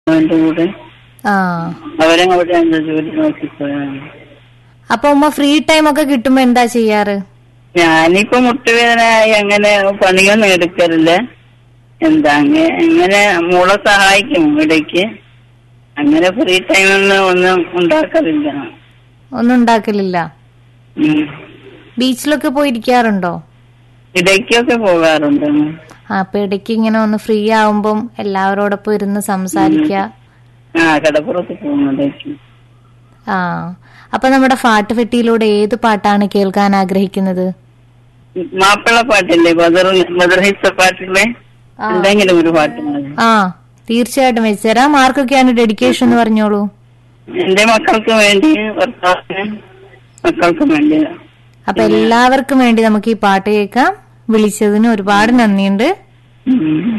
അവന്റെ കൂടെ ആ അവരെ അവിടെ എന്താ ജോലി നോക്കിപ്പോയാണ് അപ്പൊ ഉമ്മ ഫ്രീ ടൈം ഒക്കെ കിട്ടുമ്പോ എന്താ ചെയ്യാറ് ഞാനിപ്പോ മുട്ടുവേദനയായി അങ്ങനെ പണിയൊന്നും എടുക്കലില്ല എന്താ അങ്ങ- അങ്ങനെ മോളെ സഹായിക്കും ഇടയ്ക്ക് അങ്ങനെ ഫ്രീ ടൈമൊന്നും ഒന്നും ഉണ്ടാക്കലില്ല ഒന്നും ഉണ്ടാക്കലില്ല ഉം. ബീച്ചിലൊക്കെ പോയിരിക്കാറുണ്ടോ ഇടയ്ക്കൊക്കെ പോകാറുണ്ട് ആ, അപ്പൊ ഇടയ്ക്ക് ഇങ്ങനെ ഒന്ന് ഫ്രീ ആവുമ്പം എല്ലാവരോടൊപ്പം ഇരുന്ന് സംസാരിക്ക ആ കടപ്പുറത്ത് പോകുന്നതേക്ക് ആ അപ്പൊ നമ്മുടെ ഫാട്ട് ഫെട്ടിയിലൂടെ ഏത് പാട്ടാണ് കേൾക്കാൻ ആഗ്രഹിക്കുന്നത് മാപ്പിള പാട്ടില്ലേ ബദർ ബദർഹിസ പാട്ടില്ലേ ആ. എന്തെങ്കിലും ഒരു പാട്ട് മതി ആ തീർച്ചയായിട്ടും വെച്ചുതരാം ആർക്കൊക്കെയാണ് ഡെഡിക്കേഷൻ എന്ന് പറഞ്ഞോളൂ എന്റെ മക്കൾക്ക് വേണ്ടി ഭർത്താവിന് മക്കൾക്കും വേണ്ടി അപ്പൊ എല്ലാവർക്കും വേണ്ടി നമുക്ക് ഈ പാട്ട് കേൾക്കാം വിളിച്ചതിന് ഒരുപാട് നന്ദിയുണ്ട് ഉം.